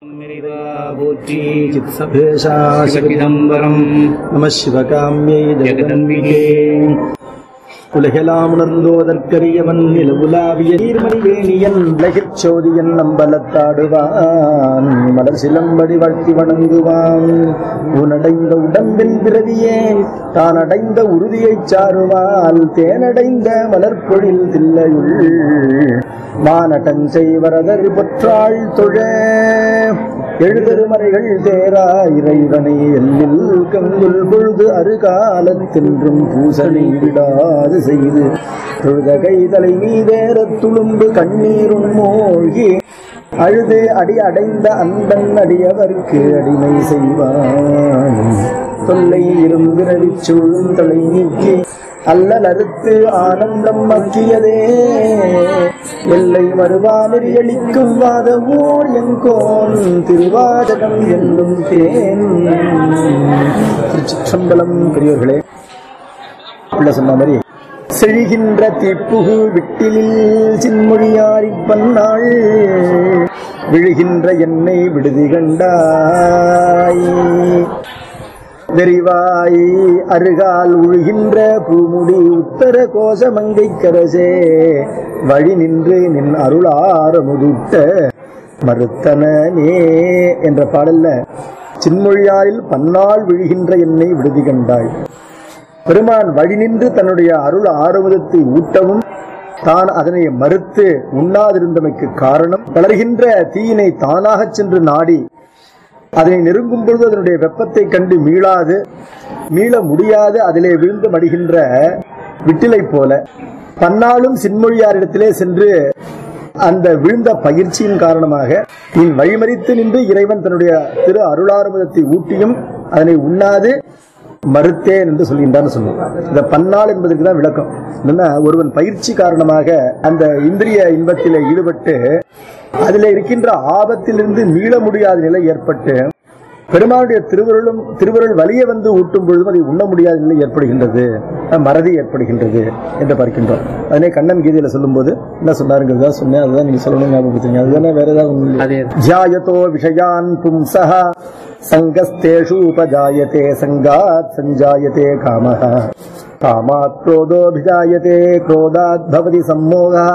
போற்றி சித்சபேஷா சிவகிதம்பரம் நம சிவகாமியை ஜெகதம்பிகே உலகெல்லாம் உணர்ந்தோதற்கரியவன் நிலவுலாவிய நீர்மணிவேணியன் உலகிற் சோதியன் நம்பலத்தாடுவான் மலர் சிலம்படி வாழ்த்தி வணங்குவான் உனடைந்த உடம்பின் பிறவியே தான் அடைந்த உறுதியைச் சாருவால் தேனடைந்த மலர்பொழில் தில்லையுள் மானடன் செய்வரதர் பொற்றாள் தொழ எழுதருமறைகள் தேரா இறைவனை எல்லில் கங்குல் பொழுது அருகாலத்தென்றும் பூசனை விடாது செய்து தொழுத கைதலை மீதேறத் துளும்பு கண்ணீருண் மூழ்கி அழுது அடி அடைந்த அன்பன் அடியவர்க்கு அடிமை செய்வான் தொல்லை இரும்பிறவிச் சூழும் தலை நீக்கி அல்லல் அறுத்து ஆனந்தம் மக்கியதே எல்லை மறுவானறி அளிக்கும் வாதவோர் எங்கோன் திருவாதகம் என்னும் தேன் திருச்சிற்றம்பலம் பெரியவர்களே உள்ள சொன்ன மாதிரி செழிகின்ற தீப்புகு விட்டிலில் சின்மொழியாரிப் பன்னாள் விழுகின்ற என்னை விடுதி கண்டாய் வெறிவாய் அருகால் உழுகின்ற பூமுடி உத்தர கோசமங்கை கரசே வழி நின்று நின் அருளாரமுதுட்ட மறுத்தனே என்ற பாடல்ல சின்மொழியாரில் பன்னாள் விழுகின்ற என்னை விடுதி கண்டாய் பெருமான் வழி நின்று தன்னுடைய அருள் ஆறுமுதத்தை ஊட்டவும் தான் அதனை மறுத்து உண்ணாதிருந்தமைக்கு காரணம் வளர்கின்ற தீயினை தானாகச் சென்று நாடி அதனை நெருங்கும் பொழுது அதனுடைய வெப்பத்தை கண்டு மீளாது மீள முடியாது அதிலே விழுந்து மடிகின்ற விட்டிலை போல பன்னாலும் சின்மொழியாரிடத்திலே சென்று அந்த விழுந்த பயிற்சியின் காரணமாக நீ வழிமறித்து நின்று இறைவன் தன்னுடைய திரு அருளாறுமுதத்தை ஊட்டியும் அதனை உண்ணாது மறுத்தேன் என்று சொல்கின்றான்னு சொன்னோம் இந்த பன்னாள் என்பதற்கு தான் விளக்கம் என்னன்னா ஒருவன் பயிற்சி காரணமாக அந்த இந்திரிய இன்பத்திலே ஈடுபட்டு அதில் இருக்கின்ற ஆபத்திலிருந்து மீள முடியாத நிலை ஏற்பட்டு பெருமானுடைய திருவருளும் திருவருள் வலிய வந்து ஊட்டும் பொழுதும் அதை உண்ண முடியாத நிலை ஏற்படுகின்றது மறதி ஏற்படுகின்றது என்று பார்க்கின்றோம் அதனே கண்ணன் கீதையில சொல்லும்போது என்ன சொன்னாருங்கிறதா சொன்னேன் அதுதான் நீங்க சொல்லணும் ஞாபகப்படுத்துங்க அதுதானே வேற ஏதாவது ஒண்ணு இல்லையா? ஜாயதோ விஷயான் பும்சः சங்கஸ்தேஷு உபஜாயதே சங்காத் சஞ்சாயதே காமः காமாத் क्रोधोऽभिजायते क्रोधात् भवति सम्मोहः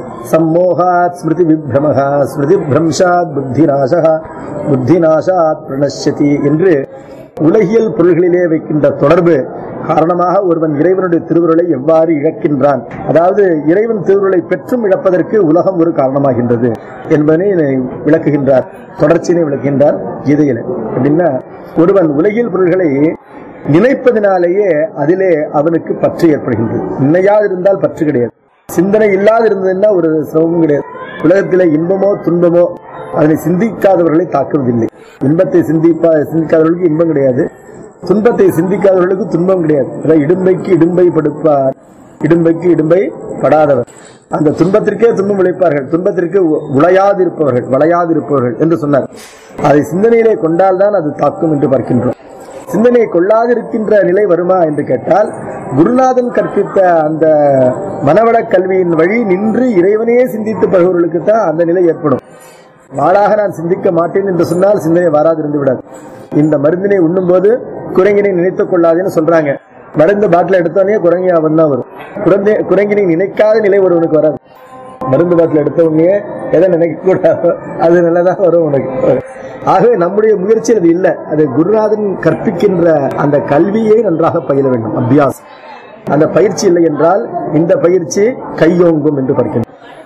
सम्मोहात् स्मृतिविभ्रमः स्मृतिभ्रंशात् புத்திநாசः புத்திநாசாத் பிரணஷ்யதி என்று உலகியல் பொருள்களிலே வைக்கின்ற தொடர்பு காரணமாக ஒருவன் இறைவனுடைய திருவுருளை எவ்வாறு இழக்கின்றான் அதாவது இறைவன் திருவுருளை பெற்றும் இழப்பதற்கு உலகம் ஒரு காரணமாகின்றது என்பதனை இதை விளக்குகின்றார் தொடர்ச்சியினை விளக்குகின்றார் கீதையில அப்படின்னா ஒருவன் உலகியல் பொருள்களை நினைப்பதினாலேயே அதிலே அவனுக்கு பற்று ஏற்படுகின்றது நினையாது இருந்தால் பற்று கிடையாது சிந்தனை இல்லாது இருந்ததுன்னா ஒரு சிரமமும் கிடையாது உலகத்திலே இன்பமோ துன்பமோ அதனை சிந்திக்காதவர்களை தாக்குவதில்லை இன்பத்தை சிந்திப்பா சிந்திக்காதவர்களுக்கு இன்பம் கிடையாது துன்பத்தை சிந்திக்காதவர்களுக்கு துன்பம் கிடையாது அதாவது இடும்பைக்கு இடும்பை படுப்பார் இடும்பைக்கு இடும்பை படாதவர் அந்த துன்பத்திற்கே துன்பம் விளைப்பார்கள் துன்பத்திற்கு உ- உழையாது இருப்பவர்கள் வளையாது இருப்பவர்கள் என்று சொன்னார் அதை சிந்தனையிலே கொண்டால்தான் அது தாக்கும் என்று பார்க்கின்றோம் சிந்தனையை கொள்ளாதிருக்கின்ற நிலை வருமா என்று கேட்டால் குருநாதன் கற்பித்த அந்த மனவள கல்வியின் வழி நின்று இறைவனையே சிந்தித்து பகவர்களுக்கு தான் அந்த நிலை ஏற்படும் வாளாக நான் சிந்திக்க மாட்டேன் என்று சொன்னால் சிந்தனை வராது இருந்து விடாது இந்த மருந்தினை உண்ணும்போது குரங்கினை நினைத்துக் கொள்ளாதேன்னு சொல்றாங்க மருந்து பாட்டில் எடுத்தோடனே குரங்கி அவன் தான் வரும் குரந்தை குரங்கினை நினைக்காத நிலை ஒருவனுக்கு வராது மருந்து பாட்டில் எடுத்த உடனே எதை நினைக்க கூடாதோ அது நல்லதாக வரும் உனக்கு ஆகவே நம்முடைய முயற்சி அது இல்லை அது குருநாதன் கற்பிக்கின்ற அந்த கல்வியை நன்றாக பயில வேண்டும் அபியாஸ் அந்த பயிற்சி இல்லை என்றால் இந்த பயிற்சி கையோங்கும் என்று பார்க்கின்றோம்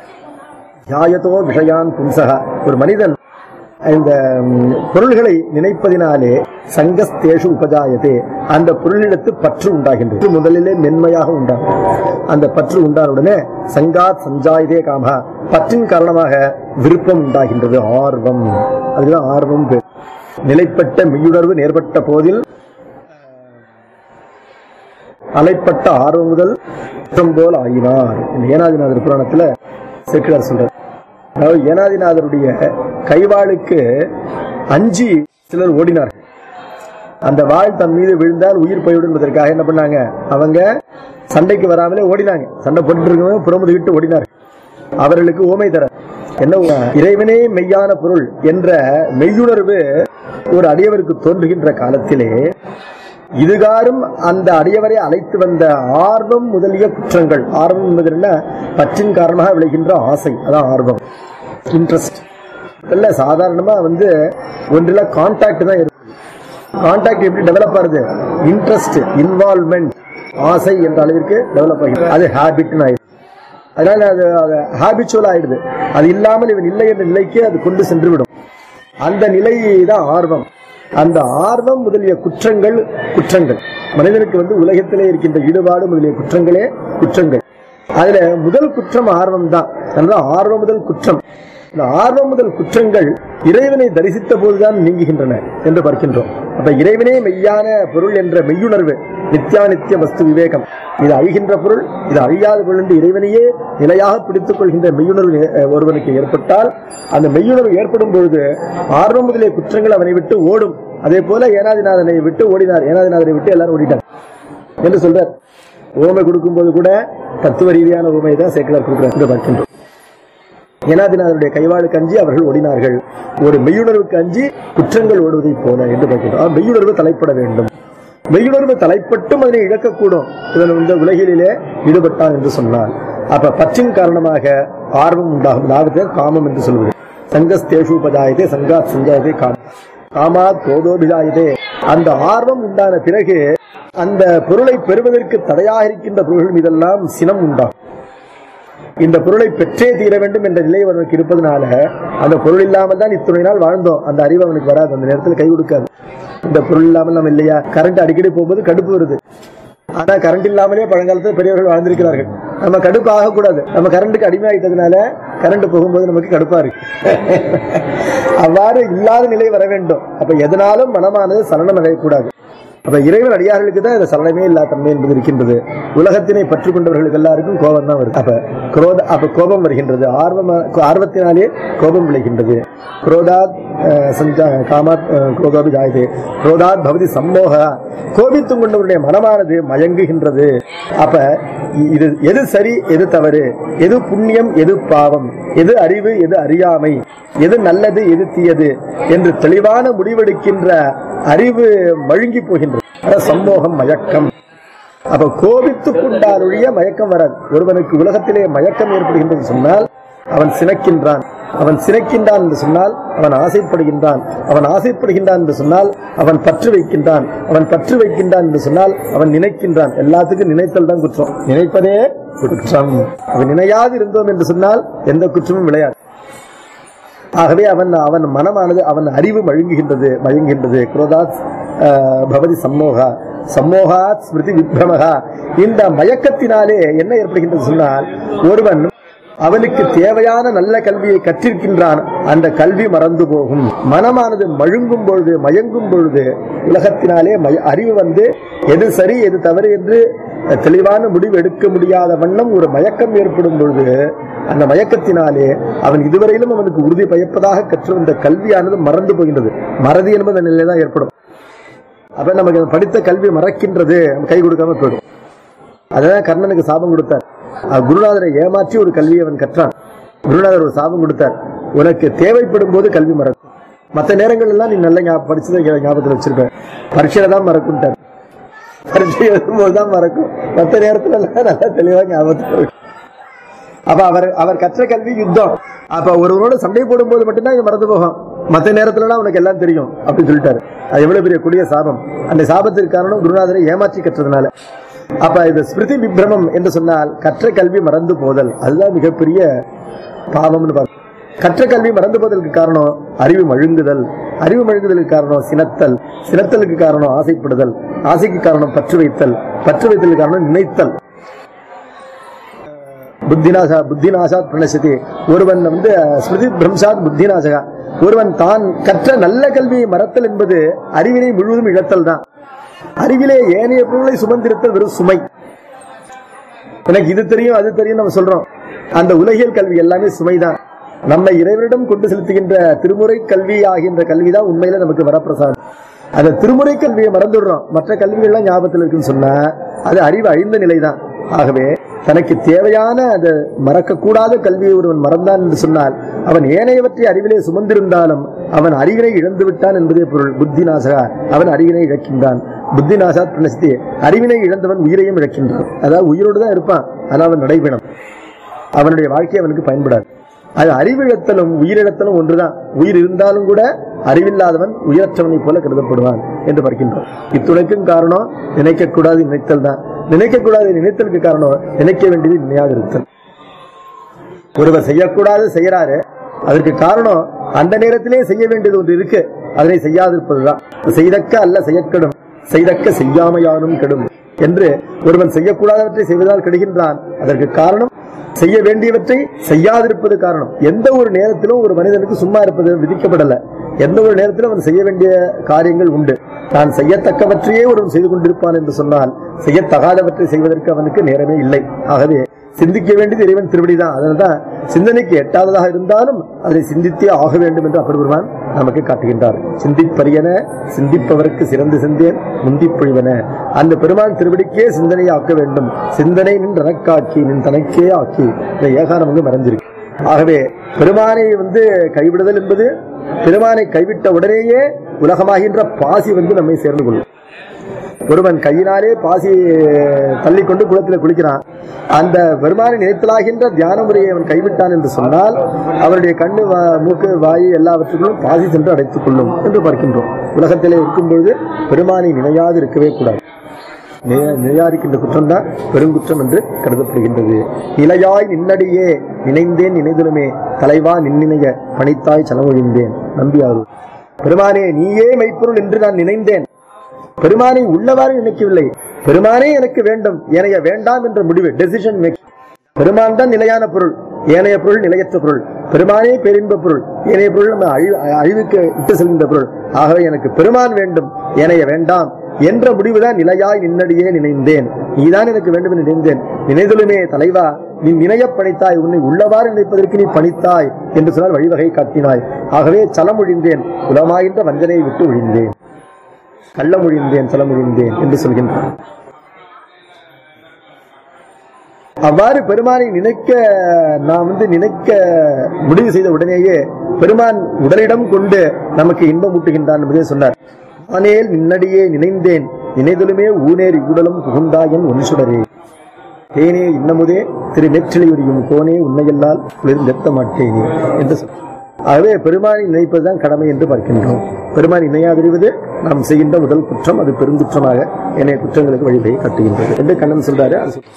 தியாயத்தோ விஷயான் பும்சகா ஒரு மனிதன் இந்த ம், பொருள்களை நினைப்பதினாலே சங்கஸ்தேஷு உபஜாயதே அந்த பொருளிடத்து பற்று உண்டாகின்றது இது முதலிலே மென்மையாக உண்டாகும் அந்த பற்று உண்டானுடனே சங்காத் சஞ்சாயதே காமஹா பற்றின் காரணமாக விருப்பம் உண்டாகின்றது ஆர்வம் அதுதான் ஆர்வம் பேர் நிலைப்பட்ட மெய்யுணர்வு நேர்பட்ட போதில் அலைப்பட்ட ஆர்வம் முதல் குற்றம் போல் ஆயினார் இந்த ஏனாதிநாதர் புராணத்துல செக்கிடார் சொல்றார் அதாவது ஏனாதிநாதருடைய கைவாளுக்கு அஞ்சி சிலர் ஓடினார்கள் அந்த வாழ் தன் மீது விழுந்தால் உயிர் போய்விடும் என்பதற்காக என்ன பண்ணாங்க அவங்க சண்டைக்கு வராமலே ஓடினாங்க சண்டை போட்டுட்டு இருக்கவங்க புறமுதுகிட்டு ஓடினார்கள் அவர்களுக்கு ஓமை தர என்ன இறைவனே மெய்யான பொருள் என்ற மெய்யுணர்வு ஒரு அடியவருக்கு தோன்றுகின்ற காலத்திலே இதுகாரும் அந்த அடியவரை அழைத்து வந்த ஆர்வம் முதலிய குற்றங்கள் ஆர்வம் என்பதுன்னா பற்றின் காரணமாக விளைகின்ற ஆசை அதான் ஆர்வம் இன்ட்ரெஸ்ட் இல்ல சாதாரணமா வந்து ஒன்றில் கான்டாக்ட் தான் இருக்கு கான்டாக்ட் எப்படி டெவலப் ஆகுது இன்ட்ரெஸ்ட் இன்வால்மெண்ட் ஆசை என்ற அளவிற்கு டெவலப் ஆகிடுது அது ஹேபிட்னு ஆயிடுது அதனால அது அது ஹேபிச்சுவல் ஆயிடுது அது இல்லாமல் இவன் இல்லை என்ற நிலைக்கு அது கொண்டு சென்று விடும் அந்த நிலை தான் ஆர்வம் அந்த ஆர்வம் முதலிய குற்றங்கள் குற்றங்கள் மனிதனுக்கு வந்து உலகத்திலே இருக்கின்ற ஈடுபாடு முதலிய குற்றங்களே குற்றங்கள் அதுல முதல் குற்றம் ஆர்வம் தான் அதனால ஆர்வம் முதல் குற்றம் இந்த ஆர்வம் முதல் குற்றங்கள் இறைவனை தரிசித்த போதுதான் நீங்குகின்றன என்று பார்க்கின்றோம் அப்ப இறைவனே மெய்யான பொருள் என்ற மெய்யுணர்வு நித்யானித்திய வஸ்து விவேகம் இது அழிகின்ற பொருள் இது அழியாத பொருள் என்று இறைவனையே நிலையாக பிடித்துக் கொள்கின்ற மெய்யுணர்வு அஹ், ஒருவனுக்கு ஏற்பட்டால் அந்த மெய்யுணர்வு ஏற்படும் பொழுது ஆர்வம் முதலிய குற்றங்கள் அவனை விட்டு ஓடும் அதே போல ஏனாதிநாதனை விட்டு ஓடினார் ஏனாதிநாதனை விட்டு எல்லாரும் ஓடிட்டார் என்று சொல்றார் ஓமை கொடுக்கும்போது கூட தத்துவ ரீதியான ஓமையை தான் சேக்கலார் கொடுக்கிறார் என்று பார்க்கின்றோம் ஏனாதிநாதனுடைய கைவாளுக்கு அஞ்சி அவர்கள் ஓடினார்கள் ஒரு மெய்யுணர்வுக்கு அஞ்சி குற்றங்கள் ஓடுவதை போல என்று பார்க்கின்றோம் ஆக, மெய்யுணர்வு தலைப்பட வேண்டும் மெய்யுணர்வு தலைப்பட்டும் அதனை இழக்கக்கூடும் இவன் இந்த உலகிலே ஈடுபட்டான் என்று சொன்னான் அப்ப பற்றின் காரணமாக ஆர்வம் உண்டாகும் அதாவது காமம் என்று சொல்வது சங்கஸ்தேஷு உபஜாயதே சங்காத் சஞ்சாயதே காமம் காமாத் கோதோபிஜாயதே அந்த ஆர்வம் உண்டான பிறகு அந்த பொருளை பெறுவதற்கு தடையாக இருக்கின்ற பொருள்கள் மீதெல்லாம் சினம் உண்டாகும் இந்த பொருளை பெற்றே தீர வேண்டும் என்ற நிலை அவனுக்கு இருப்பதனால அந்த பொருள் இல்லாமல் தான் இத்துணை நாள் வாழ்ந்தோம் அந்த அறிவு அவனுக்கு வராது அந்த நேரத்தில் கை கொடுக்காது இந்த பொருள் இல்லாமல் நம்ம இல்லையா கரண்ட் அடிக்கடி போகும்போது கடுப்பு வருது ஆனா கரண்ட் இல்லாமலே பழங்காலத்தில் பெரியவர்கள் வாழ்ந்திருக்கிறார்கள் நம்ம கடுப்பு ஆகக்கூடாது நம்ம கரண்ட்டுக்கு அடிமையாயிட்டதுனால கரண்ட் போகும்போது நமக்கு கடுப்பா இருக்கு அவ்வாறு இல்லாத நிலை வர வேண்டும் அப்ப எதனாலும் மனமானது சலனம் அடையக்கூடாது அப்ப இறைவன் அடியார்களுக்கு தான் இந்த சலனமே இல்லா தன்மை என்பது இருக்கின்றது உலகத்தினை பற்றி கொண்டவர்களுக்கு எல்லாருக்கும் கோபம் தான் வருது அப்ப குரோத அப்ப கோபம் வருகின்றது ஆர்வம் ஆர்வத்தினாலே கோபம் விளைகின்றது குரோதாத் அஹ், சஞ்சா காமாத் அஹ், குரோதோபி ஜாயதே குரோதாத் பவதி சம்மோக கோபித்துக் கொண்டவருடைய மனமானது மயங்குகின்றது அப்ப இ- இது எது சரி எது தவறு எது புண்ணியம் எது பாவம் எது அறிவு எது அறியாமை எது நல்லது எது தீயது என்று தெளிவான முடிவெடுக்கின்ற அறிவு மழுங்கி போகின்றது அதான் சம்மோகம் மயக்கம் அப்ப கோபித்துக் கொண்டாலொழிய மயக்கம் வராது ஒருவனுக்கு உலகத்திலே மயக்கம் ஏற்படுகின்றது சொன்னால் அவன் சினக்கின்றான் அவன் சினக்கின்றான் என்று சொன்னால் அவன் ஆசைப்படுகின்றான் அவன் ஆசைப்படுகின்றான் என்று சொன்னால் அவன் பற்று வைக்கின்றான் அவன் பற்று வைக்கின்றான் என்று சொன்னால் அவன் நினைக்கின்றான் எல்லாத்துக்கும் நினைத்தல் தான் குற்றம் நினைப்பதே குற்றம் அவன் நினையாது இருந்தோம் என்று சொன்னால் எந்த குற்றமும் விளையாது ஆகவே அவன் அவன் மனமானது அவன் அறிவு மழுங்குகின்றது மழுங்குகின்றது குரோதாத் ஆஹ், பவதி சம்மோகா சம்மோகாத் ஸ்மிருதி விப்ரமகா இந்த மயக்கத்தினாலே என்ன ஏற்படுகின்றது சொன்னால் ஒருவன் அவனுக்கு தேவையான நல்ல கல்வியை கற்றிருக்கின்றான் அந்த கல்வி மறந்து போகும் மனமானது மழுங்கும் பொழுது மயங்கும் பொழுது உலகத்தினாலே மய- அறிவு வந்து எது சரி எது தவறு என்று தெளிவான முடிவு எடுக்க முடியாத வண்ணம் ஒரு மயக்கம் ஏற்படும் பொழுது அந்த மயக்கத்தினாலே அவன் இதுவரையிலும் அவனுக்கு உறுதி பயப்பதாக கற்று வந்த கல்வியானது மறந்து போகின்றது மறதி என்பது அந்த நிலையில தான் ஏற்படும் அப்ப நமக்கு அந்த படித்த கல்வி மறக்கின்றது நம்ம கை கொடுக்காம போயிடும் அதான் கர்ணனுக்கு சாபம் கொடுத்தார் அஹ் குருநாதரை ஏமாற்றி ஒரு கல்வியை அவன் கற்றான் குருநாதர் ஒரு சாபம் கொடுத்தார் உனக்கு தேவைப்படும் போது கல்வி மறக்கும் மற்ற நேரங்கள் எல்லாம் நீ நல்ல ஞாபகம் படிச்சதை ஞா- ஞாபகத்துல வச்சிருப்ப பரீட்சையில தான் மறக்கும்ட்டார் பரீட்சை எழுதும்போது தான் மறக்கும் மற்ற நேரத்துல எல்லாம் நல்லா தெளிவா ஞாபகத்துல இருக்கும். அப்ப அவர் அவர் கற்ற கல்வி யுத்தம் அப்ப ஒருவரோட சண்டை போடும்போது மட்டும்தான் இது மறந்து போகும் மற்ற நேரத்துலலாம் உனக்கு எல்லாம் தெரியும் அப்படின்னு சொல்லிட்டாரு அது எவ்வளவு பெரிய கொடிய சாபம் அந்த சாபத்திற்கு காரணம் குருநாதரை ஏமாற்றி கற்றதுனால அப்ப இது ஸ்மிருதி விப்ரமம் என்று சொன்னால் கற்ற கல்வி மறந்து போதல் அதுதான் மிகப்பெரிய பாவம்னு பார்க்கணும் கற்ற கல்வி மறந்து போதலுக்கு காரணம் அறிவு மழுங்குதல் அறிவு மழுங்குதலுக்கு காரணம் சினத்தல் சினத்தலுக்கு காரணம் ஆசைப்படுதல் ஆசைக்கு காரணம் பற்று வைத்தல் பற்று வைத்தலுக்கு காரணம் நினைத்தல் புத்திநாசா புத்திநாசாத் பிரணசதி ஒருவன் வந்து அஹ், ஸ்மிருதி பிரம்சாத் புத்திநாசகா ஒருவன் தான் கற்ற நல்ல கல்வியை மறத்தல் என்பது அறிவினை முழுவதும் இழத்தல் தான் அறிவிலே ஏனைய பொருளை சுமந்திருத்தல் வெறும் சுமை எனக்கு இது தெரியும் அது தெரியும் நம்ம சொல்றோம் அந்த உலகியல் கல்வி எல்லாமே சுமைதான் நம்ம இறைவனிடம் கொண்டு செலுத்துகின்ற திருமுறை கல்வி ஆகின்ற கல்விதான் உண்மையில நமக்கு வரப்பிரசாதம் அந்த திருமுறை கல்வியை மறந்துடுறோம் மற்ற கல்விகள்லாம் ஞாபகத்தில் இருக்குன்னு சொன்னா அது அறிவு அழிந்த நிலைதான் ஆகவே தனக்கு தேவையான அந்த மறக்கக்கூடாத கல்வியை ஒருவன் மறந்தான் என்று சொன்னால் அவன் ஏனையவற்றை அறிவிலே சுமந்திருந்தாலும் அவன் அறிவினை இழந்து விட்டான் என்பதே பொருள் புத்தி நாசகா அவன் அறிவினை இழக்கின்றான் புத்தி நாசா பிரணசித்தே அறிவினை இழந்தவன் உயிரையும் இழக்கின்றான் அதாவது உயிரோடு தான் இருப்பான் ஆனால் அவன் நடைபெறும் அவனுடைய வாழ்க்கை அவனுக்கு பயன்படாது அது அறிவிழத்தலும் உயிரிழத்தலும் ஒன்றுதான் உயிர் இருந்தாலும் கூட அறிவில்லாதவன் உயிரற்றவனைப் போல கருதப்படுவான் என்று பார்க்கின்றோம் இத்துணைக்கும் காரணம் நினைக்கக்கூடாது நினைத்தல் தான் நினைக்கக்கூடாது நினைத்தலுக்கு காரணம் நினைக்க வேண்டியது நினையாதிருத்தல் ஒருவர் செய்யக்கூடாது செய்யறாரு அதற்கு காரணம் அந்த நேரத்திலே செய்ய வேண்டியது ஒன்று இருக்கு அதனை செய்யாதிருப்பதுதான் செய்தக்க அல்ல செய்யக்கெடும் செய்தக்க செய்யாமையானும் கெடும் என்று ஒருவன் செய்யக்கூடாதவற்றை செய்வதால் கெடுகின்றான் அதற்கு காரணம் செய்ய வேண்டியவற்றை செய்யாதிருப்பது காரணம் எந்த ஒரு நேரத்திலும் ஒரு மனிதனுக்கு சும்மா இருப்பது விதிக்கப்படல எந்த ஒரு நேரத்திலும் அவன் செய்ய வேண்டிய காரியங்கள் உண்டு தான் செய்யத்தக்கவற்றையே ஒருவன் செய்து கொண்டிருப்பான் என்று சொன்னால் செய்யத்தகாதவற்றை செய்வதற்கு அவனுக்கு நேரமே இல்லை ஆகவே சிந்திக்க வேண்டியது இறைவன் திருவடிதான் அதனால்தான் சிந்தனைக்கு எட்டாவதாக இருந்தாலும் அதை சிந்தித்தே ஆக வேண்டும் என்று அப்பெருமான் நமக்கு காட்டுகின்றார் சிந்திப்பரியன சிந்திப்பவருக்கு சிறந்து சிந்தேன் முந்திப் பொழிவன அந்த பெருமான் திருவடிக்கே சிந்தனையை ஆக்க வேண்டும் சிந்தனை நின் தனக்காக்கி நின் தனக்கே ஆக்கி இந்த ஏகாரம் வந்து மறைஞ்சிருக்கு ஆகவே பெருமானை வந்து கைவிடுதல் என்பது பெருமானை கைவிட்ட உடனேயே உலகமாகின்ற பாசி வந்து நம்மை சேர்ந்து கொள்ளும் ஒருவன் கையினாலே பாசி தள்ளிக்கொண்டு குளத்தில் குளிக்கிறான் அந்த பெருமானை நினைத்தலாகின்ற தியான முறையை அவன் கைவிட்டான் என்று சொன்னால் அவருடைய கண்ணு வா- மூக்கு வாய் எல்லாவற்றுக்கும் பாசி சென்று அடைத்துக் கொள்ளும் என்று பார்க்கின்றோம் உலகத்திலே இருக்கும் பொழுது பெருமானை நினையாது இருக்கவே கூடாது நினை- நினையாதிருக்கின்ற குற்றம் தான் பெருங்குற்றம் என்று கருதப்படுகின்றது நிலையாய் நின்னடியே நினைந்தேன் நினைதலுமே தலைவா நின்னினைய பணித்தாய் செலவழிந்தேன் நம்பியாரு பெருமானே நீயே மெய்ப்பொருள் என்று நான் நினைந்தேன் பெருமானை உள்ளவாறு நினைக்கவில்லை பெருமானே எனக்கு வேண்டும் ஏனைய வேண்டாம் என்ற முடிவு டெசிஷன் மேக் பெருமான் தான் நிலையான பொருள் ஏனைய பொருள் நிலையற்ற பொருள் பெருமானே பெரின்ப பொருள் ஏனைய பொருள் நம்ம அழி அழிவுக்கு இட்டு செல்கின்ற பொருள் ஆகவே எனக்கு பெருமான் வேண்டும் ஏனைய வேண்டாம் என்ற முடிவுதான் நிலையாய் நின்னடியே நினைந்தேன் நீதான் எனக்கு வேண்டும் என்று நினைந்தேன் நினைதலுமே தலைவா நீ நினையப் பணித்தாய் உன்னை உள்ளவாறு நினைப்பதற்கு நீ பணித்தாய் என்று சொன்னால் வழிவகை காட்டினாய் ஆகவே சலமொழிந்தேன் உலமாகின்ற வஞ்சனையை விட்டு ஒழிந்தேன் கள்ளமொழிந்தேன் சலமொழிந்தேன் என்று சொல்கின்றான் அவ்வாறு பெருமானை நினைக்க நாம் வந்து நினைக்க முடிவு செய்த உடனேயே பெருமான் உடலிடம் கொண்டு நமக்கு இன்பம் ஊட்டுகின்றான் என்பதே சொன்னார் ஆனேல் நின்னடியே நினைந்தேன் நினைதலுமே ஊனேர் இவ்வுடலும் புகுந்தாயன் ஒன்சுடரே தேனே இன்னமுதே திரு நெற்றிலையுரியும் கோனே உன்னையல்லால் குளிர்ந்தெத்த மாட்டேனே என்று சொன்னார் ஆகவே பெருமானை நினைப்பதுதான் கடமை என்று பார்க்கின்றோம் பெருமான் இணையாதிருவது நாம் செய்கின்ற முதல் குற்றம் அது பெருங்குற்றமாக என்னைய குற்றங்களுக்கு வழிவகை காட்டுகின்றது என்று கண்ணன் சொல்றாரு அது சொல்.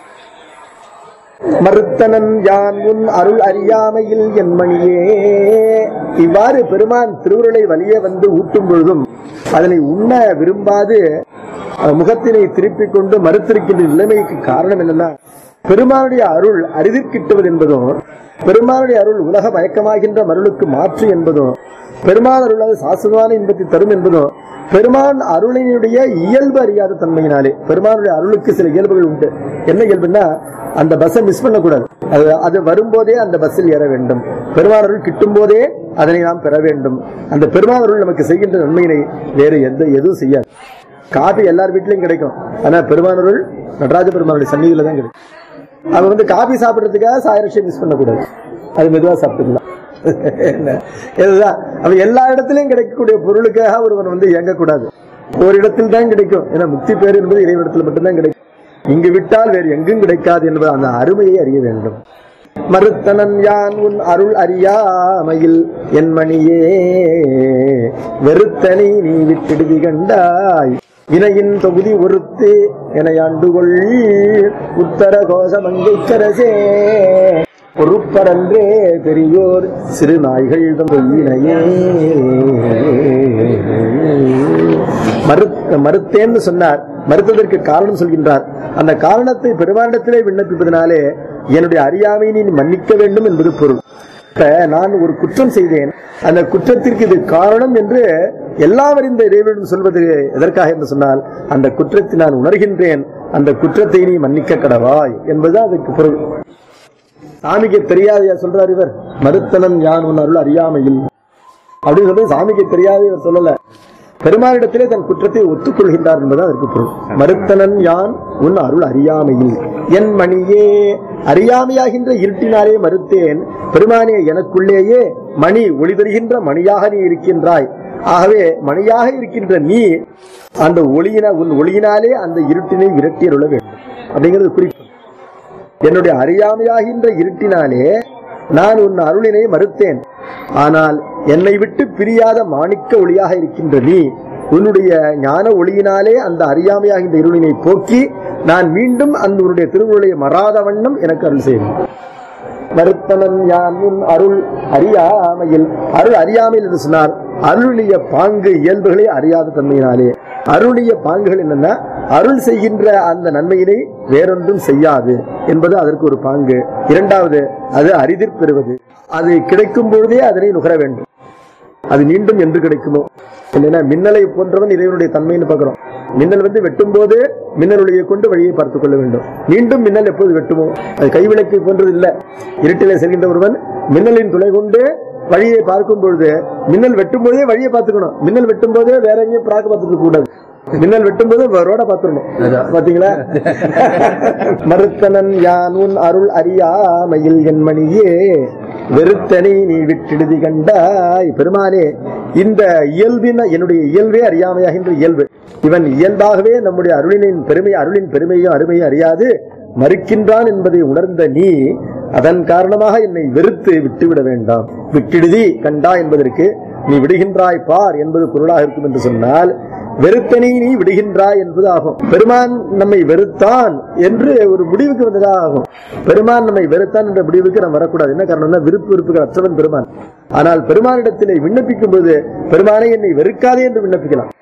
மறுத்தனன் யான் உன் அருள் அறியாமையில் என் மணியே இவ்வாறு பெருமான் திருவுருளை வலிய வந்து ஊட்டும் பொழுதும் அதனை உண்ண விரும்பாது அஹ், முகத்தினை திருப்பிக் கொண்டு மறுத்திருக்கின்ற நிலைமைக்கு காரணம் என்னன்னா பெருமானுடைய அருள் அரிதிற்கிட்டுவது என்பதும் பெருமானுடைய அருள் உலக மயக்கமாகின்ற மருளுக்கு மாற்று என்பதும் பெருமான் அருள் அது சாஸ்வதமான இன்பத்தை தரும் என்பதும் பெருமான் அருளினுடைய இயல்பு அறியாத தன்மையினாலே பெருமானுடைய அருளுக்கு சில இயல்புகள் உண்டு என்ன இயல்புன்னா அந்த பஸ்ஸை மிஸ் பண்ணக்கூடாது அது அது வரும்போதே அந்த பஸ்ஸில் ஏற வேண்டும் பெருமான் அருள் கிட்டும் போதே அதனை நாம் பெற வேண்டும் அந்த பெருமான் அருள் நமக்கு செய்கின்ற நன்மையினை வேறு எந்த எதுவும் செய்யாது காபி எல்லார் வீட்லயும் கிடைக்கும் ஆனா பெருமான் அருள் நடராஜ பெருமானுடைய சந்நிதியில தான் கிடைக்கும் அவன் வந்து காபி சாப்பிடுறதுக்காக சாயரட்சியை மிஸ் பண்ணக்கூடாது அது மெதுவா சாப்பிட்டுக்கலாம் என்ன? இதுதான் அவன் எல்லா இடத்திலையும் கிடைக்கக்கூடிய பொருளுக்காக ஒருவன் வந்து இயங்கக்கூடாது ஒரு இடத்தில் தான் கிடைக்கும் ஏன்னா முக்தி பேர் என்பது இறைவனிடத்தில் மட்டும்தான் கிடைக்கும் இங்கு விட்டால் வேறு எங்கும் கிடைக்காது என்பது அந்த அருமையை அறிய வேண்டும் மறுத்தனன் யான் உன் அருள் அறியாமையில் என் மணியே வெறுத்தனை நீ விட்டிடுதி கண்டாய் வினையின் தொகுதி ஒருத்து என ஆண்டுகொள் உத்தர கோசமங்கைக்கரசே பொறுப்பரன்றே பெரியோர் சிறு நாய்கள் பொய்யினையே மறு மறுத்தேன்னு சொன்னார் மறுத்ததற்கு காரணம் சொல்கின்றார் அந்த காரணத்தை பெருமானிடத்திலே விண்ணப்பிப்பதனாலே என்னுடைய அறியாமையை நீ மன்னிக்க வேண்டும் என்பது பொருள் இப்ப நான் ஒரு குற்றம் செய்தேன் அந்த குற்றத்திற்கு இது காரணம் என்று எல்லாம் அறிந்த இறைவனிடம் சொல்வது எதற்காக என்று சொன்னால் அந்த குற்றத்தை நான் உணர்கின்றேன் அந்த குற்றத்தை நீ மன்னிக்க கடவாய் என்பதுதான் அதுக்கு பொருள் சாமிக்கு தெரியாதையா சொல்றார் இவர் மறுத்தனன் யான் உன் அருள் அறியாமையில் அப்படின்னு சொல்லி சாமிக்கு தெரியாது இவர் சொல்லல பெருமானிடத்திலே தன் குற்றத்தை ஒத்துக்கொள்கின்றார் என்பதுதான் அதற்கு பொருள் மறுத்தனன் யான் உன் அருள் அறியாமையில் என் மணியே அறியாமையாகின்ற இருட்டினாலே மறுத்தேன் பெருமானே எனக்குள்ளேயே மணி ஒளி தருகின்ற மணியாக நீ இருக்கின்றாய் ஆகவே மணியாக இருக்கின்ற நீ அந்த ஒளியின உன் ஒளியினாலே அந்த இருட்டினை விரட்டியருள வேண்டும் அப்படிங்கிறது குறிப்பு என்னுடைய அறியாமையாகின்ற இருட்டினாலே நான் உன் அருளினை மறுத்தேன் ஆனால் என்னை விட்டு பிரியாத மாணிக்க ஒளியாக இருக்கின்ற நீ உன்னுடைய ஞான ஒளியினாலே அந்த அறியாமையாகின்ற இருளினை போக்கி நான் மீண்டும் அந்த உன்னுடைய திருவுருளை மறாத வண்ணம் எனக்கு அருள் செய்யும் மறுத்தனன் யான் உன் அருள் அறியாமையில் அருள் அறியாமையில் என்று சொன்னார் அருளிய பாங்கு இயல்புகளை அறியாத தன்மையினாலே அருளிய பாங்குகள் என்னன்னா அருள் செய்கின்ற அந்த நன்மையினை வேறொன்றும் செய்யாது என்பது அதற்கு ஒரு பாங்கு இரண்டாவது அது அரிதிற் பெறுவது அது கிடைக்கும் பொழுதே அதனை நுகர வேண்டும் அது மீண்டும் என்று கிடைக்குமோ இல்லைன்னா மின்னலை போன்றவன் இறைவனுடைய தன்மைன்னு பார்க்கிறோம் மின்னல் வந்து வெட்டும் போது மின்னல் ஒளியை கொண்டு வழியை பார்த்துக் கொள்ள வேண்டும் மீண்டும் மின்னல் எப்போது வெட்டுமோ அது கைவிளக்கை போன்றது இல்ல இருட்டிலே செல்கின்ற ஒருவன் மின்னலின் துணை கொண்டு வழியை பார்க்கும் பொழுது மின்னல் வெட்டும் போதே வழியை பார்த்துக்கணும் மின்னல் வெட்டும் போதே வேற எங்கேயும் பிராக்க பார்த்துட்டு இருக்க கூடாது மின்னல் வெட்டும் போது ரோட பார்த்துடணும் பாத்தீங்களா மறுத்தனன் யான் உன் அருள் அறியாமையில் என் மணியே வெறுத்தனை நீ விட்டிடுதி கண்டாய் பெருமானே இந்த இயல்பின என்னுடைய இயல்பே அறியாமையாகின்ற இயல்பு இவன் இயல்பாகவே நம்முடைய அருளினின் பெருமை அருளின் பெருமையும் அருமையும் அறியாது மறுக்கின்றான் என்பதை உணர்ந்த நீ அதன் காரணமாக என்னை வெறுத்து விட்டுவிட வேண்டாம் விட்டிடுதி கண்டா என்பதற்கு நீ விடுகின்றாய் பார் என்பது பொருளாக இருக்கும் என்று சொன்னால் வெறுத்தனை நீ விடுகின்றாய் என்பது ஆகும் பெருமான் நம்மை வெறுத்தான் என்று ஒரு முடிவுக்கு வந்ததாக ஆகும் பெருமான் நம்மை வெறுத்தான் என்ற முடிவுக்கு நாம் வரக்கூடாது என்ன காரணம்னா விருப்பு விருப்புகள் அற்றவன் பெருமான் ஆனால் பெருமானிடத்திலே விண்ணப்பிக்கும் போது பெருமானை என்னை வெறுக்காதே என்று விண்ணப்பிக்கலாம்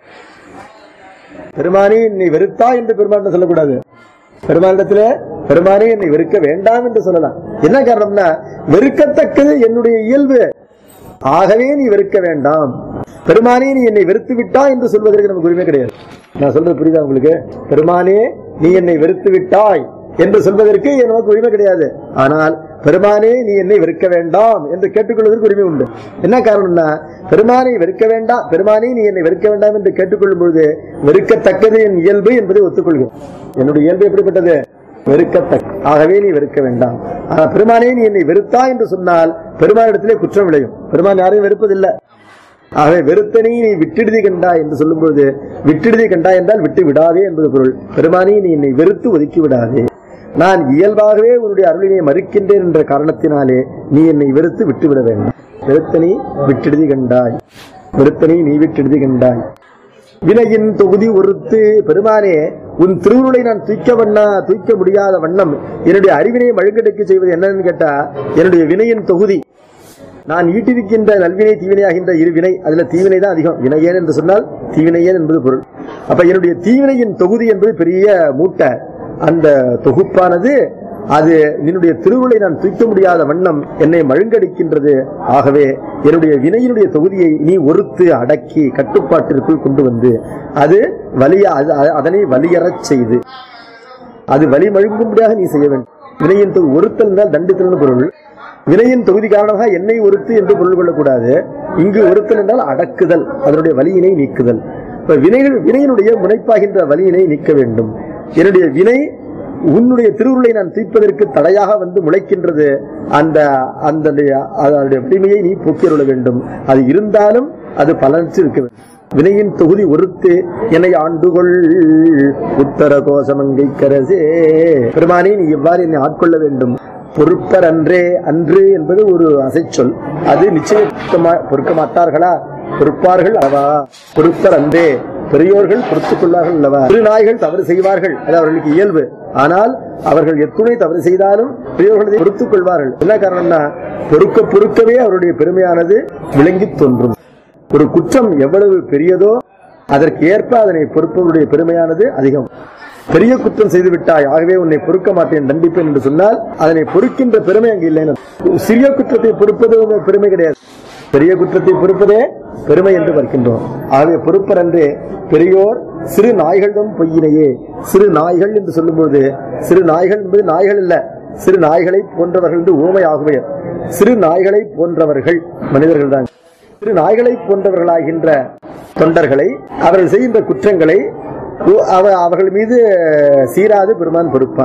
பெருமானே என்னை வெறுத்தா என்று பெருமான் சொல்லக்கூடாது பெருமானிடத்திலே பெருமானே என்னை வெறுக்க வேண்டாம் என்று சொல்லலாம் என்ன காரணம்னா வெறுக்கத்தக்கது என்னுடைய இயல்பு ஆகவே நீ வெறுக்க வேண்டாம் பெருமானே நீ என்னை வெறுத்து விட்டா என்று சொல்வதற்கு நமக்கு உரிமை கிடையாது நான் சொல்றது புரியுதா உங்களுக்கு பெருமானே நீ என்னை வெறுத்து விட்டாய் என்று சொல்வதற்கு நமக்கு உரிமை கிடையாது ஆனால் பெருமானே நீ என்னை வெறுக்க வேண்டாம் என்று கேட்டுக்கொள்வதற்கு உரிமை உண்டு என்ன காரணம்னா பெருமானை வெறுக்க வேண்டாம் பெருமானே நீ என்னை வெறுக்க வேண்டாம் என்று கேட்டுக்கொள்ளும் பொழுது வெறுக்கத்தக்கது என் இயல்பு என்பதை ஒத்துக்கொள்கிறேன் என்னுடைய இயல்பு எப்படிப்பட்டது வெறுக்கத்தக்க ஆகவே நீ வெறுக்க வேண்டாம் ஆனா பெருமானே நீ என்னை வெறுத்தா என்று சொன்னால் பெருமானிடத்திலே குற்றம் விளையும் பெருமான் யாரையும் வெறுப்பதில்லை ஆகவே வெறுத்தனை நீ விட்டிடுதி கண்டா என்று சொல்லும்போது விட்டிடுதி கண்டா என்றால் விட்டு விடாதே என்பது பொருள் பெருமானே நீ என்னை வெறுத்து ஒதுக்கி விடாதே நான் இயல்பாகவே உன்னுடைய அருளினை மறுக்கின்றேன் என்ற காரணத்தினாலே நீ என்னை வெறுத்து விட்டுவிட வேண்டும் வெறுத்தனை விட்டிடுதி கண்டாய் வெறுத்தனை நீ விட்டிடுதி கண்டாய் வினையின் தொகுதி ஒருத்து பெருமானே உன் திருவுருளை நான் தூக்க வண்ணா தூக்க முடியாத வண்ணம் என்னுடைய அறிவினை மழுங்கெடுக்க செய்வது என்னன்னு கேட்டா என்னுடைய வினையின் தொகுதி நான் ஈட்டிருக்கின்ற நல்வினை தீவினையாகின்ற இரு வினை அதுல தீவினை தான் அதிகம் வினையேன் என்று சொன்னால் தீவினையேன் என்பது பொருள் அப்ப என்னுடைய தீவினையின் தொகுதி என்பது பெரிய மூட்டை அந்த தொகுப்பானது அது நின்னுடைய திருவுளை நான் தூக்க முடியாத வண்ணம் என்னை மழுங்கடிக்கின்றது ஆகவே என்னுடைய வினையினுடைய தொகுதியை நீ ஒருத்து அடக்கி கட்டுப்பாட்டிற்குள் கொண்டு வந்து அது வலிய அது- அது- அதனை வலியறச் செய்து அது வலி மழுங்கும்படியாக நீ செய்ய வேண்டும் வினையின் தொகுதி ஒருத்தல் என்றால் தண்டித்தல் பொருள் வினையின் தொகுதி காரணமாக என்னை ஒருத்து என்று பொருள் கொள்ளக்கூடாது இங்கு ஒருத்தல் என்றால் அடக்குதல் அதனுடைய வலியினை நீக்குதல் இப்ப வினைகள் வினையினுடைய முனைப்பாகின்ற வலியினை நீக்க வேண்டும் என்னுடைய வினை உன்னுடைய திருவுருளை நான் தீர்ப்பதற்கு தடையாக வந்து முளைக்கின்றது அந்த அந்த அதனுடைய வலிமையை நீ போக்கியருள வேண்டும் அது இருந்தாலும் அது பலனற்று இருக்க வேண்டும் வினையின் தொகுதி ஒருத்து என்னை ஆண்டுகொள் உத்தர கோசமங்கை கரசே பெருமானே நீ எவ்வாறு என்னை ஆட்கொள்ள வேண்டும் பொறுப்பர் அன்றே அன்று என்பது ஒரு அசைச்சொல் அது நிச்சயமா பொறுக்க மாட்டார்களா பொறுப்பார்கள் அல்லவா பொறுப்பர் அன்றே பெரியோர்கள் பொறுத்துக் கொள்வார்கள் அல்லவா சிறு நாய்கள் தவறு செய்வார்கள் அது அவர்களுக்கு இயல்பு ஆனால் அவர்கள் எத்துணை தவறு செய்தாலும் பெரியோர்கள் அதை பொறுத்துக் கொள்வார்கள் என்ன காரணம்னா பொறுக்க பொறுக்கவே அவருடைய பெருமையானது விளங்கித் தோன்றும் ஒரு குற்றம் எவ்வளவு பெரியதோ அதற்கு ஏற்ப அதனை பொறுப்பவருடைய பெருமையானது அதிகம் பெரிய குற்றம் செய்து விட்டாய் ஆகவே உன்னை பொறுக்க மாட்டேன் தண்டிப்பேன் என்று சொன்னால் அதனை பொறுக்கின்ற பெருமை அங்கு இல்லை சிறிய குற்றத்தை பொறுப்பது ஒரு பெருமை கிடையாது பெரிய குற்றத்தை பொறுப்பதே பெருமை என்று பார்க்கின்றோம் ஆகவே பொறுப்பர் அன்றே பெரியோர் சிறு நாய்களிடம் பொய்யினையே சிறு நாய்கள் என்று சொல்லும்போது சிறு நாய்கள் என்பது நாய்கள் இல்ல சிறு நாய்களை போன்றவர்கள் என்று ஊமை ஆகுவையர் சிறு நாய்களை போன்றவர்கள் மனிதர்கள் தான் சிறு நாய்களை போன்றவர்களாகின்ற தொண்டர்களை அவர்கள் செய்கின்ற குற்றங்களை உ- அவ- அவர்கள் மீது சீராது பெருமான் பொறுப்பான்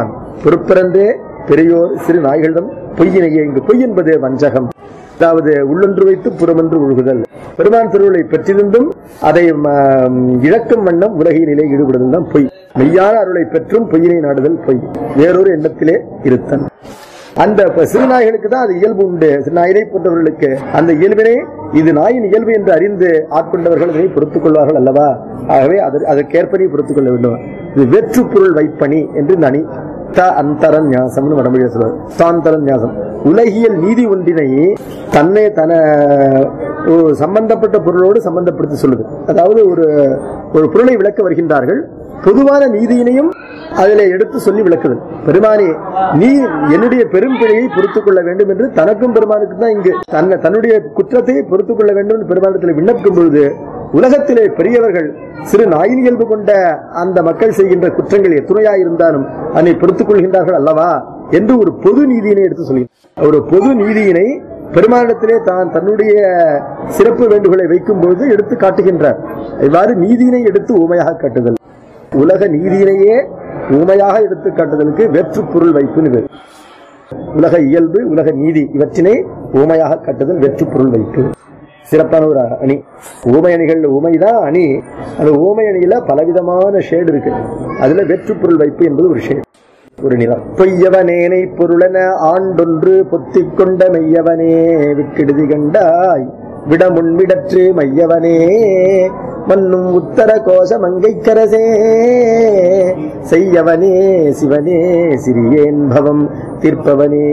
பொறுப்பரன்றே பெரியோர் சிறு நாய்களிடம் பொய்யினையே இங்கு பொய் என்பது வஞ்சகம் அதாவது உள்ளொன்று வைத்து புறமன்று ஒழுகுதல் பெருமான் திருவுளை பெற்றிருந்தும் அதை ம- இழக்கும் வண்ணம் உலகினிலே ஈடுபடுதல் தான் பொய் மெய்யான அருளை பெற்றும் பொய்யினை நாடுதல் பொய் வேறொரு எண்ணத்திலே இருத்தன் அந்த ப- சிறு நாய்களுக்கு தான் அது இயல்பு உண்டு சிறு நாயினை போன்றவர்களுக்கு அந்த இயல்பினை இது நாயின் இயல்பு என்று அறிந்து ஆட்கொண்டவர்கள் இதனை பொறுத்துக் கொள்வார்கள் அல்லவா ஆகவே அதற்கு- அதற்கேற்பனி பொறுத்துக் கொள்ள வேண்டும் இது வெற்று பொருள் வைப்பணி என்று இந்த அணி த அந்தரன் ஞாசம்னு வடமொழியில் சொல்வார் தாந்தரன் ஞாசம் உலகியல் நீதி ஒன்றினை தன்னை தன ஒரு சம்பந்தப்பட்ட பொருளோடு சம்பந்தப்படுத்தி சொல்லுது அதாவது ஒரு ஒரு பொருளை விளக்க வருகின்றார்கள் பொதுவான நீதியினையும் அதில் எடுத்து சொல்லி விளக்குதல் பெருமானே நீ என்னுடைய பெரும் பிழையை பொறுத்துக் கொள்ள வேண்டும் என்று தனக்கும் பெருமானுக்கு தான் இங்கு தன்னை தன்னுடைய குற்றத்தை பொறுத்துக் கொள்ள வேண்டும் என்று பெருமானத்தில் விண்ணப்பிக்கும் பொழுது உலகத்திலே பெரியவர்கள் சிறு நாயின் இயல்பு கொண்ட அந்த மக்கள் செய்கின்ற குற்றங்கள் எத்துணையாக இருந்தாலும் அதனை பொறுத்துக் கொள்கின்றார்கள் அல்லவா என்று ஒரு பொது நீதியினை எடுத்து சொல்கிறார் ஒரு பொது நீதியினை பெருமானிடத்திலே தான் தன்னுடைய சிறப்பு வேண்டுகோளை வைக்கும் பொழுது எடுத்து காட்டுகின்றார் இவ்வாறு நீதியினை எடுத்து ஊமையாக காட்டுதல் உலக நீதியினையே ஊமையாக எடுத்து காட்டுதலுக்கு வெற்று பொருள் வைப்புன்னு பேர் உலக இயல்பு உலக நீதி இவற்றினை ஊமையாக காட்டுதல் வெற்று பொருள் வைப்பு சிறப்பான ஒரு அணி ஊமை அணிகள் ஊமைதான் அணி அந்த ஊமை அணியில பலவிதமான ஷேடு இருக்கு அதுல வெற்று பொருள் வைப்பு என்பது ஒரு ஷேடு ஒரு நிலம் பொய்யவனேனை பொருளென ஆண்டொன்று பொத்திக் கொண்ட மெய்யவனே விக்கெடுதி கண்டாய் விட முன்விடற்று மையவனே மன்னும் உத்தர கோஷ மங்கைக்கரசே செய்யவனே சிவனே சிறியேன் பவம் தீர்ப்பவனே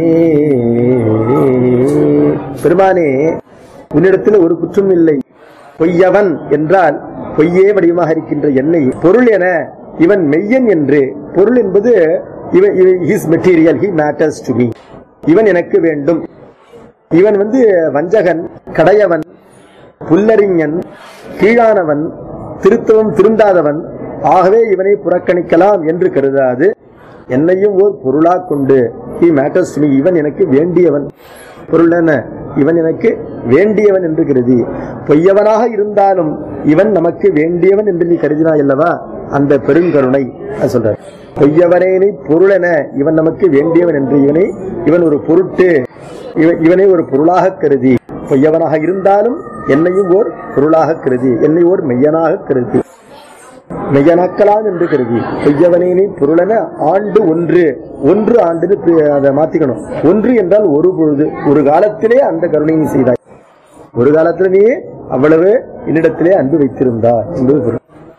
பெருமானே உன்னிடத்தில் ஒரு குற்றம் இல்லை பொய்யவன் என்றால் பொய்யே வடிவமாக இருக்கின்ற என்னை பொருள் என இவன் மெய்யன் என்று பொருள் என்பது இவன் his material he matters to me இவன் எனக்கு வேண்டும் இவன் வந்து வஞ்சகன் கடையவன் புல்லறிஞன் கீழானவன் திருத்தவம் திருந்தாதவன் ஆகவே இவனை புறக்கணிக்கலாம் என்று கருதாது என்னையும் ஓர் பொருளா கொண்டு ஹி மேட்டர்ஸ் மீ இவன் எனக்கு வேண்டியவன் பொருள் என்ன இவன் எனக்கு வேண்டியவன் என்று கருதி பொய்யவனாக இருந்தாலும் இவன் நமக்கு வேண்டியவன் என்று நீ கருதினாய் அல்லவா அந்த பெருங்கருணை அது சொல்ற பொய்யவனேனை பொருளென இவன் நமக்கு வேண்டியவன் என்று இவனை இவன் ஒரு பொருட்டு இவ- இவனை ஒரு பொருளாக கருதி பொய்யவனாக இருந்தாலும் என்னையும் ஓர் பொருளாக கருதி என்னை ஓர் மெய்யனாக கருதி மெய்யனாக்கலாம் என்று கருதி பொய்யவனேனை பொருளென ஆண்டு ஒன்று ஒன்று ஆண்டுன்னு பி- அதை மாத்திக்கணும் ஒன்று என்றால் ஒரு பொழுது ஒரு காலத்திலே அந்த கருணையை செய்தாய் ஒரு காலத்துல நீ அவ்வளவு என்னிடத்திலே அன்பு வைத்திருந்தாய் என்பது பொருள்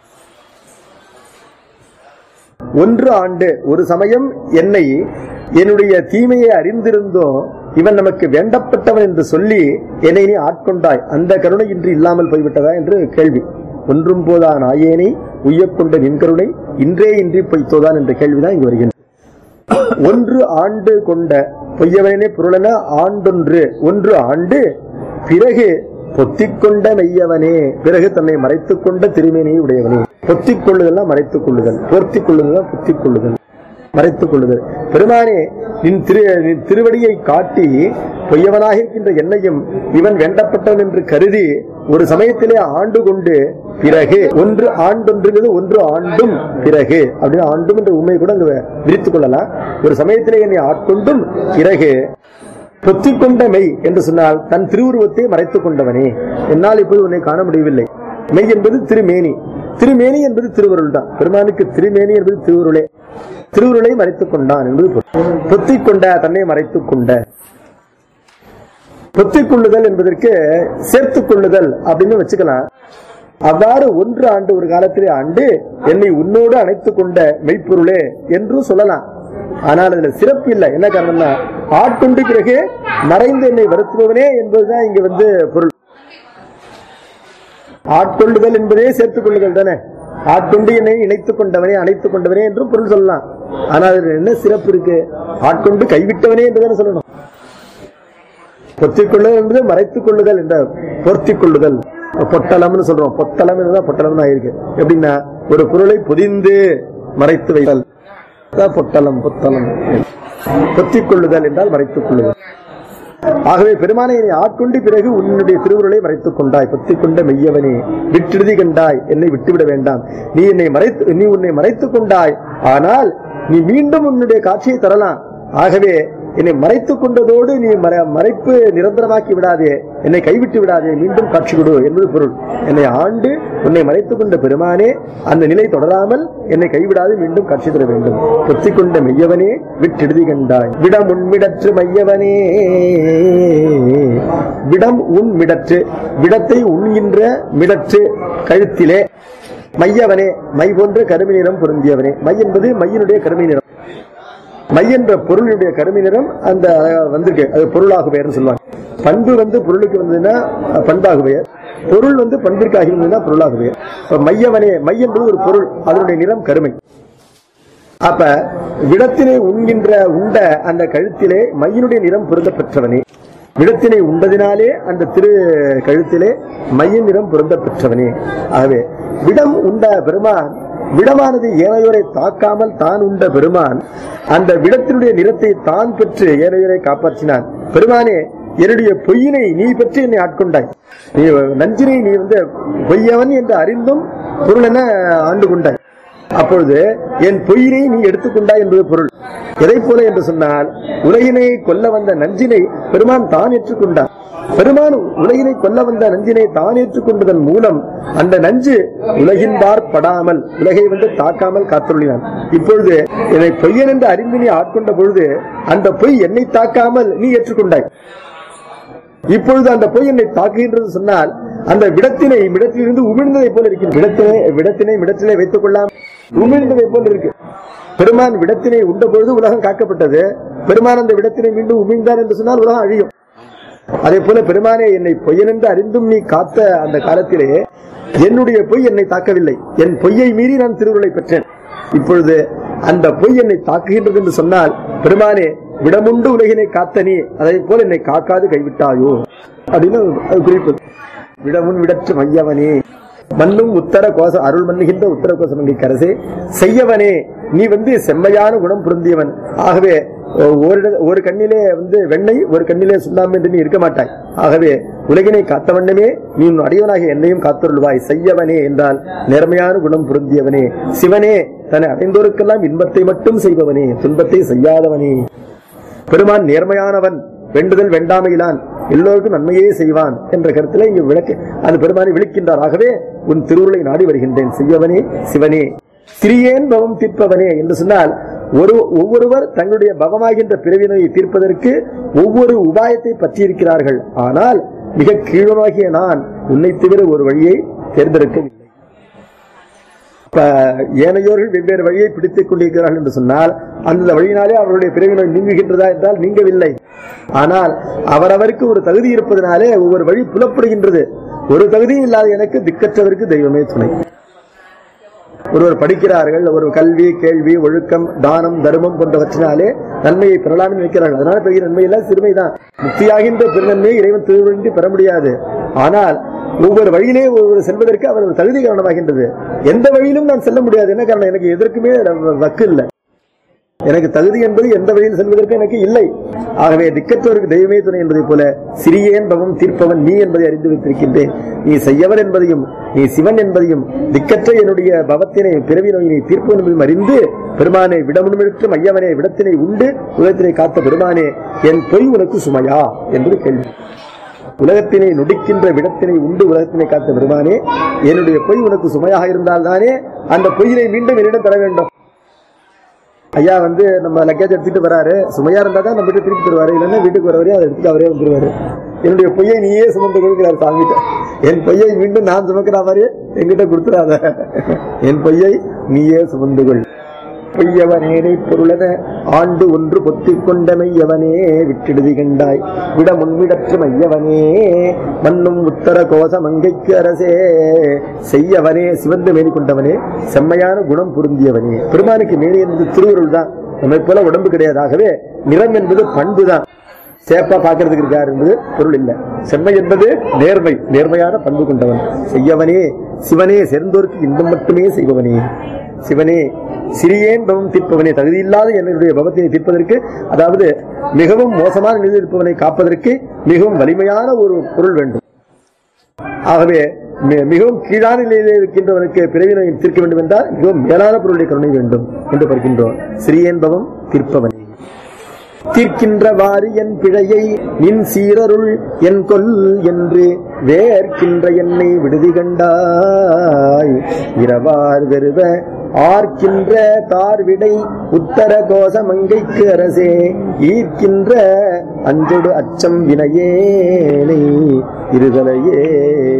ஒன்று ஆண்டு ஒரு சமயம் என்னை என்னுடைய தீமையை அறிந்திருந்தோம் இவன் நமக்கு வேண்டப்பட்டவன் என்று சொல்லி என்னை நீ ஆட்கொண்டாய் அந்த கருணை இன்று இல்லாமல் போய்விட்டதா என்று கேள்வி ஒன்றும் போதான் ஆயேனை உய்யக்கொண்ட நின் கருணை இன்றே இன்றி பொய்த்தோதான் என்ற கேள்விதான் இங்கு வருகின்றது ஒன்று ஆண்டு கொண்ட பொய்யவனே பொருளென ஆண்டொன்று ஒன்று ஆண்டு பிறகு பொத்திக் கொண்ட மெய்யவனே பிறகு தன்னை மறைத்துக் கொண்ட திருமேனியை உடையவனே பொத்திக் கொள்ளுதல் மறைத்துக் கொள்ளுதல் போர்த்திக் கொள்ளுதல் பொத்திக் கொள்ளுதல் மறைத்துக் கொள்ளுதல் பெருமானே நின் திரு நின் திருவடியை காட்டி பொய்யவனாக இருக்கின்ற என்னையும் இவன் வேண்டப்பட்டவன் என்று கருதி ஒரு சமயத்திலே ஆண்டு கொண்டு பிறகு ஒன்று ஆண்டொன்றுங்கிறது ஒன்று ஆண்டும் பிறகு அப்படின்னு ஆண்டும் என்ற உண்மையை கூட அங்க விரித்துக் கொள்ளலாம் ஒரு சமயத்திலே என்னை ஆட்கொண்டும் பிறகு பொத்திக் கொண்ட மெய் என்று சொன்னால் தன் திருவுருவத்தை மறைத்துக் கொண்டவனே என்னால் இப்போது உன்னை காண முடியவில்லை மெய் என்பது திருமேனி திருமேனி என்பது திருவருள் தான் பெருமானுக்கு திருமேனி என்பது திருவுருளே திருவுருளை மறைத்துக் கொண்டான் என்பது பொருள். பொத்திக் கொண்ட தன்னை மறைத்துக் கொண்ட பொத்திக் கொள்ளுதல் என்பதற்கு சேர்த்துக் கொள்ளுதல் அப்படின்னு வச்சுக்கலாம் அவ்வாறு ஒன்று ஆண்டு ஒரு காலத்திலே ஆண்டு என்னை உன்னோடு அணைத்துக் கொண்ட மெய்ப்பொருளே என்றும் சொல்லலாம் ஆனால் அதுல சிறப்பு இல்லை என்ன காரணம்னா ஆட்கொண்டு பிறகு மறைந்து என்னை வருத்துபவனே என்பதுதான் இங்க வந்து பொருள் ஆட்கொள்ளுதல் என்பதே சேர்த்துக் கொள்ளுதல் தானே ஆட்கொண்டு என்னை இணைத்துக் கொண்டவனே அணைத்துக் கொண்டவனே என்றும் பொருள் சொல்லலாம் ஆனால் அதுல என்ன சிறப்பு இருக்கு ஆட்கொண்டு கைவிட்டவனே என்றுதானே சொல்லணும் பொத்திக் கொள்ளுதல் என்பது மறைத்துக் கொள்ளுதல் என்ற பொருத்திக் கொள்ளுதல் பொட்டலம்னு சொல்றோம் பொட்டலம் என்றுதான் பொட்டலம்னு ஆயிருக்கு எப்படின்னா ஒரு பொருளை பொதிந்து மறைத்து வைத்தல் அதான் பொட்டலம் பொத்தலம் பொத்திக் கொள்ளுதல் என்றால் மறைத்துக் கொள்ளுதல் ஆகவே பெருமானை என்னை ஆட்கொண்டு பிறகு உன்னுடைய திருவுருளை மறைத்துக் கொண்டாய் பொத்திக் கொண்ட மெய்யவனே விட்டுடுதி கண்டாய் என்னை விட்டுவிட வேண்டாம் நீ என்னை மறைத்து நீ உன்னை மறைத்துக் கொண்டாய் ஆனால் நீ மீண்டும் உன்னுடைய காட்சியை தரலாம் ஆகவே என்னை மறைத்துக் கொண்டதோடு நீ மற- மறைப்பு நிரந்தரமாக்கி விடாதே என்னை கைவிட்டு விடாதே மீண்டும் காட்சி கொடு என்பது பொருள் என்னை ஆண்டு உன்னை மறைத்துக் கொண்ட பெருமானே அந்த நிலை தொடராமல் என்னை கைவிடாது மீண்டும் காட்சி தர வேண்டும் பொத்திக் கொண்ட மெய்யவனே விட்டெழுதி கண்டாய் விடம் உன்மிடற்று மையவனே விடம் உன் மிடற்று விடத்தை உண்கின்ற மிடற்று கழுத்திலே மையவனே மை போன்ற கருமை நிறம் பொருந்தியவனே மை என்பது மையினுடைய கருமை நிறம் மை என்ற பொருளுடைய கருமை நிறம் அந்த அஹ், வந்திருக்கு அது பொருளாக பெயர்னு சொல்லுவாங்க பண்பு வந்து பொருளுக்கு வந்ததுன்னா அஹ், பண்பாக பெயர் பொருள் வந்து பண்பிற்காக இருந்ததுன்னா பொருளாக பெயர் இப்ப மையவனே மை என்பது ஒரு பொருள் அதனுடைய நிறம் கருமை அப்ப விடத்தினை உண்கின்ற உண்ட அந்த கழுத்திலே மையினுடைய நிறம் பொருந்த பெற்றவனே விடத்தினை உண்டதினாலே அந்த திரு கழுத்திலே மையின் நிறம் பொருந்த பெற்றவனே ஆகவே விடம் உண்ட பெருமான் விடமானது ஏனையோரை தாக்காமல் தான் உண்ட பெருமான் அந்த விடத்தினுடைய நிறத்தை தான் பெற்று ஏனையோரை காப்பாற்றினான் பெருமானே என்னுடைய பொய்யினை நீ பெற்று என்னை ஆட்கொண்டாய் நீ நஞ்சினை நீ வந்து பொய்யவன் என்று அறிந்தும் பொருள் என ஆண்டு கொண்டாய் அப்பொழுது என் பொய்யினை நீ எடுத்துக்கொண்டாய் என்பது பொருள் எதை போல என்று சொன்னால் உலகினை கொல்ல வந்த நஞ்சினை பெருமான் தான் ஏற்றுக்கொண்டார் பெருமான் உலகினை கொல்ல வந்த நஞ்சினை தான் ஏற்றுக்கொண்டதன் மூலம் அந்த நஞ்சு உலகின்பார் படாமல் உலகை வந்து தாக்காமல் காத்துள்ளினான் இப்பொழுது என்னை பொய்யன் என்று அறிந்து நீ ஆட்கொண்ட பொழுது அந்த பொய் என்னை தாக்காமல் நீ ஏற்றுக்கொண்டாய் இப்பொழுது அந்த பொய் என்னை தாக்குகின்றது சொன்னால் அந்த விடத்தினை விடத்திலிருந்து உமிழ்ந்ததை போல இருக்கின்ற விடத்தினை விடத்தினை விடத்திலே வைத்துக் கொள்ளாம உமிழ்ந்ததை போல இருக்கு பெருமான் விடத்தினை உண்ட பொழுது உலகம் காக்கப்பட்டது பெருமான் அந்த விடத்தினை மீண்டும் உமிழ்ந்தார் என்று சொன்னால் உலகம் அழியும் அதே போல பெருமானே என்னை பொய்யன் என்று அறிந்தும் நீ காத்த அந்த காலத்திலே என்னுடைய பொய் என்னை தாக்கவில்லை என் பொய்யை மீறி நான் திருவுருளை பெற்றேன் இப்பொழுது அந்த பொய் என்னை தாக்குகின்றது என்று சொன்னால் பெருமானே விடமுண்டு உலகினை காத்த நீ அதை போல என்னை காக்காது கைவிட்டாயோ அப்படின்னு அது குறிப்பு விடமுன் விடற்று மையவனே மண்ணும் உத்தர கோச அருள் மன்னுகின்ற உத்தர கோசமங்கை கரசே செய்யவனே நீ வந்து செம்மையான குணம் பொருந்தியவன் ஆகவே ஒரு இட- ஒரு கண்ணிலே வந்து வெண்ணெய் ஒரு கண்ணிலே சுண்ணாம்பு என்று நீ இருக்க மாட்டாய் ஆகவே உலகினை காத்த வண்ணமே நீ உன் அடியவனாக என்னையும் காத்தருள்வாய் செய்யவனே என்றால் நேர்மையான குணம் பொருந்தியவனே சிவனே தன்னை அடைந்தோருக்கெல்லாம் இன்பத்தை மட்டும் செய்பவனே துன்பத்தை செய்யாதவனே பெருமான் நேர்மையானவன் வேண்டுதல் வேண்டாமையிலான் எல்லோருக்கும் நன்மையே செய்வான் என்ற கருத்துல இங்கு விளக்கு அந்த பெருமானை விழிக்கின்றார் ஆகவே உன் திருவுருளை நாடி வருகின்றேன் செய்யவனே சிவனே சிறியேன் பவம் தீர்ப்பவனே என்று சொன்னால் ஒரு ஒவ்வொருவர் தங்களுடைய பவமாகின்ற பிறவி நோயை தீர்ப்பதற்கு ஒவ்வொரு உபாயத்தை பற்றியிருக்கிறார்கள் ஆனால் மிக கீழமாகிய நான் உன்னை தவிர ஒரு வழியை தேர்ந்தெடுக்கவில்லை இப்ப ஏனையோர்கள் வெவ்வேறு வழியை பிடித்துக் கொண்டிருக்கிறார்கள் என்று சொன்னால் அந்த வழியினாலே அவருடைய பிறவி நோய் நீங்குகின்றதா என்றால் நீங்கவில்லை ஆனால் அவரவருக்கு ஒரு தகுதி இருப்பதனாலே ஒவ்வொரு வழி புலப்படுகின்றது ஒரு தகுதியும் இல்லாத எனக்கு திக்கற்றவருக்கு தெய்வமே துணை ஒருவர் படிக்கிறார்கள் ஒரு கல்வி கேள்வி ஒழுக்கம் தானம் தர்மம் போன்றவற்றினாலே நன்மையை பெறலாம் வைக்கிறார்கள் அதனால பெரிய நன்மை எல்லாம் சிறுமைதான் முக்தியாகின்ற பெருநன்மையை இறைவன் திருவிழி பெற முடியாது ஆனால் ஒவ்வொரு வழியிலே ஒருவர் செல்வதற்கு அவர் ஒரு தகுதி காரணமாகின்றது எந்த வழியிலும் நான் செல்ல முடியாது என்ன காரணம் எனக்கு எதற்குமே வக்கு இல்லை எனக்கு தகுதி என்பது எந்த வழியில் செல்வதற்கு எனக்கு இல்லை ஆகவே திக்கற்றவருக்கு தெய்வமே துணை என்பதைப் போல சிறியேன் பவம் தீர்ப்பவன் நீ என்பதை அறிந்து வைத்திருக்கின்றேன் நீ செய்யவன் என்பதையும் நீ சிவன் என்பதையும் திக்கற்ற என்னுடைய பவத்தினை பிறவி நோயினை தீர்ப்பவன் என்பதையும் அறிந்து பெருமானை விடமுடித்து மையவனே விடத்தினை உண்டு உலகத்தினை காத்த பெருமானே என் பொய் உனக்கு சுமையா என்று கேள்வி உலகத்தினை நொடிக்கின்ற விடத்தினை உண்டு உலகத்தினை காத்த பெருமானே என்னுடைய பொய் உனக்கு சுமையாக இருந்தால்தானே அந்த பொய்யினை மீண்டும் என்னிடம் தர வேண்டும் ஐயா வந்து நம்ம லக்கேஜ் எடுத்துட்டு வராரு சுமையா இருந்தா தான் நம்ம வீட்டு திருப்பி தருவாரு இல்லைன்னா வீட்டுக்கு வரவரே அதை எடுத்துட்டு அவரே வந்துருவாரு என்னுடைய பொய்யை நீயே சுமந்து கொடுக்கிறார் சாமிகிட்ட என் பொய்யை மீண்டும் நான் சுமக்கிற மாதிரி என்கிட்ட கொடுத்துடாத என் பொய்யை நீயே சுமந்து கொள் பொய்யவனேனை பொருளன ஆண்டு ஒன்று பொத்திக் கொண்ட மெய்யவனே விட்டிடுதி கண்டாய் விட முன்விடற்று மையவனே மண்ணும் உத்தர கோச மங்கைக்கு அரசே செய்யவனே சிவந்து மேறி கொண்டவனே செம்மையான குணம் பொருந்தியவனே பெருமானுக்கு மேலே என்பது திருவுருள் தான் நம்மை போல உடம்பு கிடையாது ஆகவே நிறம் என்பது பண்பு தான் சேப்பா பாக்குறதுக்கு இருக்கார் என்பது பொருள் இல்ல செம்மை என்பது நேர்மை நேர்மையான பண்பு கொண்டவன் செய்யவனே சிவனே சேர்ந்தோருக்கு இன்பம் மட்டுமே செய்பவனே சிவனே சிறியேன் பவம் தீர்ப்பவனே தகுதியில்லாத என்னுடைய பவத்தினை தீர்ப்பதற்கு அதாவது மிகவும் மோசமான நிலையில் இருப்பவனை காப்பதற்கு மிகவும் வலிமையான ஒரு பொருள் வேண்டும் ஆகவே மி- மிகவும் கீழான நிலையில் இருக்கின்றவனுக்கு பிறவினை தீர்க்க வேண்டும் என்றால் மிகவும் மேலான பொருளுடைய கருணை வேண்டும் என்று பார்க்கின்றோம் சிறியன்பவம் தீர்ப்பவன் தீர்க்கின்ற வாரியன் பிழையை நின் சீரருள் என் கொல் என்று வேர்க்கின்ற என்னை விடுதி கண்டாய் இரவார் வெறுவ ஆர்க்கின்ற தார்விடை உத்தர கோச மங்கைக்கு அரசே ஈர்க்கின்ற அஞ்சொடு அச்சம் வினையேனை இருதலையே